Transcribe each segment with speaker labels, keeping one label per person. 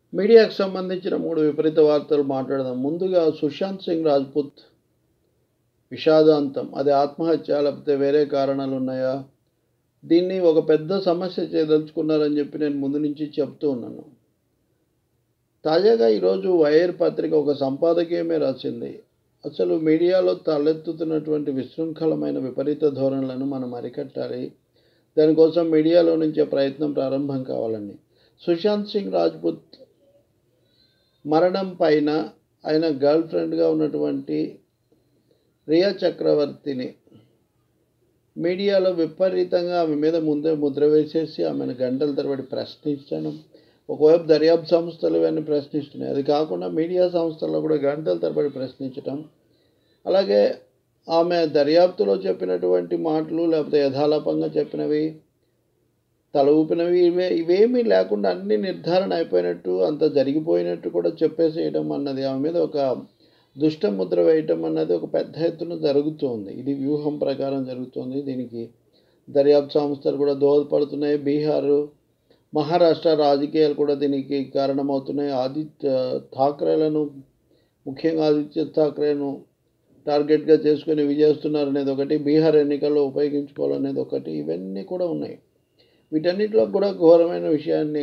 Speaker 1: మీడియాకు సంబంధించిన మూడు విపరీత వార్తలు మాట్లాడదాం ముందుగా సుశాంత్ సింగ్ రాజ్పుత్ విషాదాంతం అది ఆత్మహత్య లేకపోతే వేరే కారణాలు ఉన్నాయా దీన్ని ఒక పెద్ద సమస్య చేయదలుచుకున్నారని చెప్పి నేను ముందు నుంచి చెప్తూ ఉన్నాను తాజాగా ఈరోజు వైర్ పత్రిక ఒక సంపాదకీయమే రాసింది అసలు మీడియాలో తలెత్తుతున్నటువంటి విశృంఖలమైన విపరీత ధోరణులను మనం అరికట్టాలి దానికోసం మీడియాలో నుంచే ప్రయత్నం ప్రారంభం కావాలని సుశాంత్ సింగ్ రాజ్పుత్ మరణం పైన ఆయన గర్ల్ ఫ్రెండ్గా ఉన్నటువంటి రియా చక్రవర్తిని మీడియాలో విపరీతంగా ఆమె మీద ముందే ముద్ర వేసేసి ఆమెను గంటల తరబడి ప్రశ్నించడం ఒకవైపు దర్యాప్తు సంస్థలు ఇవన్నీ ప్రశ్నిస్తున్నాయి అది కాకుండా మీడియా సంస్థల్లో కూడా గంటల తరబడి ప్రశ్నించడం అలాగే ఆమె దర్యాప్తులో చెప్పినటువంటి మాటలు లేకపోతే యథాలాపంగా చెప్పినవి తల ఊపినవి ఇవే ఇవేమీ లేకుండా అన్ని నిర్ధారణ అయిపోయినట్టు అంత జరిగిపోయినట్టు కూడా చెప్పేసేయడం అన్నది ఆమె మీద ఒక దుష్ట ముద్ర వేయటం అన్నది ఒక పెద్ద ఎత్తున జరుగుతుంది ఇది వ్యూహం ప్రకారం జరుగుతుంది దీనికి దర్యాప్తు సంస్థలు కూడా దోహదపడుతున్నాయి బీహారు మహారాష్ట్ర రాజకీయాలు కూడా దీనికి కారణమవుతున్నాయి ఆదిత్య ఠాక్రేలను ముఖ్యంగా ఆదిత్య ఠాక్రేను టార్గెట్గా చేసుకొని ఇవి చేస్తున్నారు అనేది ఒకటి బీహార్ ఎన్నికల్లో ఉపయోగించుకోవాలనేది ఒకటి ఇవన్నీ కూడా ఉన్నాయి వీటన్నిటిలో కూడా ఘోరమైన విషయాన్ని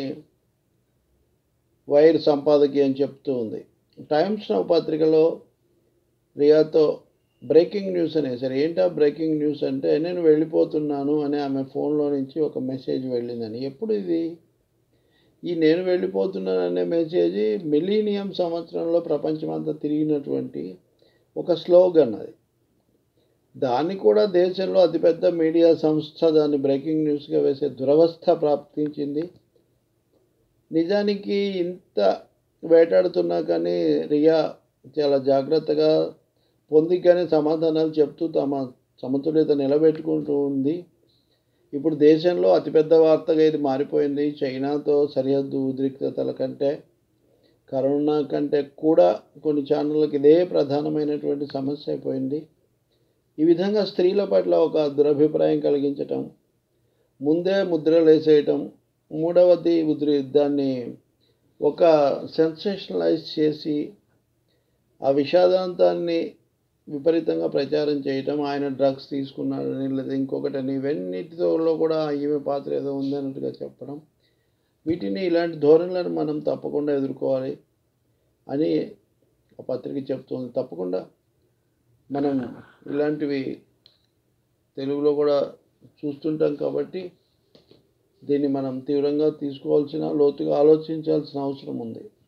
Speaker 1: వైర్ సంపాదకి అని చెప్తూ ఉంది టైమ్స్ నవ్ పత్రికలో రియాతో బ్రేకింగ్ న్యూస్ అనేసారు ఏంటా బ్రేకింగ్ న్యూస్ అంటే నేను వెళ్ళిపోతున్నాను అని ఆమె ఫోన్లో నుంచి ఒక మెసేజ్ వెళ్ళిందని ఎప్పుడు ఇది ఈ నేను వెళ్ళిపోతున్నాను అనే మెసేజ్ మిలీనియం సంవత్సరంలో ప్రపంచమంతా తిరిగినటువంటి ఒక స్లోగన్ అది దాన్ని కూడా దేశంలో అతిపెద్ద మీడియా సంస్థ దాన్ని బ్రేకింగ్ న్యూస్గా వేసే దురవస్థ ప్రాప్తించింది నిజానికి ఇంత వేటాడుతున్నా కానీ రియా చాలా జాగ్రత్తగా పొందికనే సమాధానాలు చెప్తూ తమ సమతుల్యత నిలబెట్టుకుంటూ ఉంది ఇప్పుడు దేశంలో అతిపెద్ద వార్తగా ఇది మారిపోయింది చైనాతో సరిహద్దు ఉద్రిక్తతల కంటే కరోనా కంటే కూడా కొన్ని ఛానళ్ళకి ఇదే ప్రధానమైనటువంటి సమస్య అయిపోయింది ఈ విధంగా స్త్రీల పట్ల ఒక దురభిప్రాయం కలిగించటం ముందే ముద్రలు వేసేయటం మూడవది ఉద్రి దాన్ని ఒక సెన్సేషనలైజ్ చేసి ఆ విషాదాంతాన్ని విపరీతంగా ప్రచారం చేయటం ఆయన డ్రగ్స్ తీసుకున్నాడని లేదా ఇంకొకటని ఇవన్నిటితో కూడా ఈమె పాత్ర ఏదో ఉందన్నట్టుగా చెప్పడం వీటిని ఇలాంటి ధోరణులను మనం తప్పకుండా ఎదుర్కోవాలి అని ఆ పత్రిక చెప్తుంది తప్పకుండా మనం ఇలాంటివి తెలుగులో కూడా చూస్తుంటాం కాబట్టి దీన్ని మనం తీవ్రంగా తీసుకోవాల్సిన లోతుగా ఆలోచించాల్సిన అవసరం ఉంది